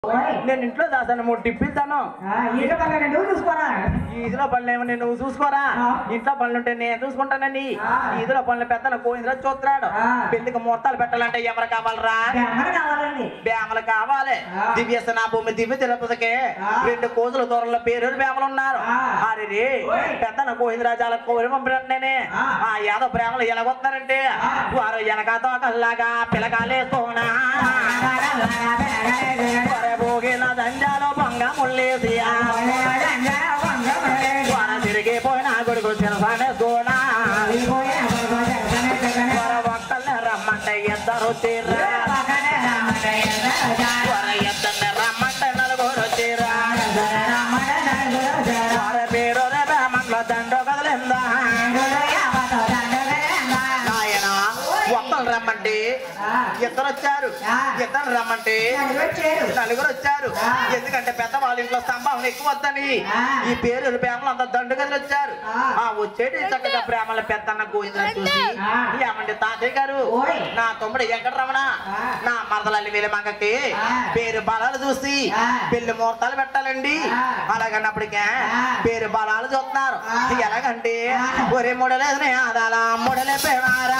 ఓయ్. నేను ఇంట్లో దాసాను మూడు టిప్పిస్తాను ఆ, ఈత పక్కన నువ్వు చూసుకోరా ఈ ఇదిలో పనులు ఏమో నువ్వు చూసుకోరా ఆ. ఇంట్లో పనులు ఉంటే నేను చూసుకుంటానండి ఆ. ఈ ఇదిలో పనులు పెద్ద కోయింద్ర చూస్తున్నాడు ఆ. పెళ్లికి ముహూర్తాలు పెట్టాలంటే ఎవరు కావాలరా బ్యామర్ కావాలండి బేమలు కావాలి ఆ. దివ్య నా భూమి దివ్య తిరుపతికి ఆ. రెండు కోతుల దూరంలో పేరు బేమలు ఉన్నారు ఆ. అరే ఓయ్. పెద్ద కోహింద్రాజాల కోరి పంపిననే ఆ. ఆ యాదవ ప్రేమలు ఎలాగొస్తారంటే ఆ. వారు వెనకతో కల్లాగా పిలకాలేసుకోనా భోగిన దంజాలో బొంగ ముల్లేసి వార తిరిగిపోయిన కొడుకు చిరసానేసుకోనా వార ఒక్కళ్ళే రమ్మంటే ఇద్దరు తీర్రా వార ఇద్దరిని రమ్మంటే నలుగురు తీర్రా వార పేరు రేపేమట్ల దండ కదలిందా నాయన ఒక్కళ్ళు రమ్మంటే ఇద్దరు వచ్చారు ఆ. ఇద్దరు రమ్మంటే నలుగురు వచ్చారు ఆ. ఎందుకంటే పెద్ద వాళ్ళ ఇంట్లో సంభావన ఎక్కువ వద్దని ఆ. ఈ పేరు ప్రేమలు అంత దండు గదిలి వచ్చారు ఆ. ఆ వచ్చేటి చక్కగా ప్రేమల పెద్దన్న గోవింద్ర చూసి ఆ. ఏమండి తాతయ్య గారు ఓయ్. నా తమ్ముడు వెంకటరమణ ఆ. నా మరదలల్లి వీళ్ళ మగకి ఆ. పేరు బలాలు చూసి ఆ. పెళ్లి ముహూర్తాలు పెట్టాలండి ఆ. అలాగన్నప్పటికే ఆ. పేరు బలాలు చూస్తున్నారు ఆ. ఎలాగంటే ఆ. ఒరే ముడలేదు ఆదాల ముడలే పేవారా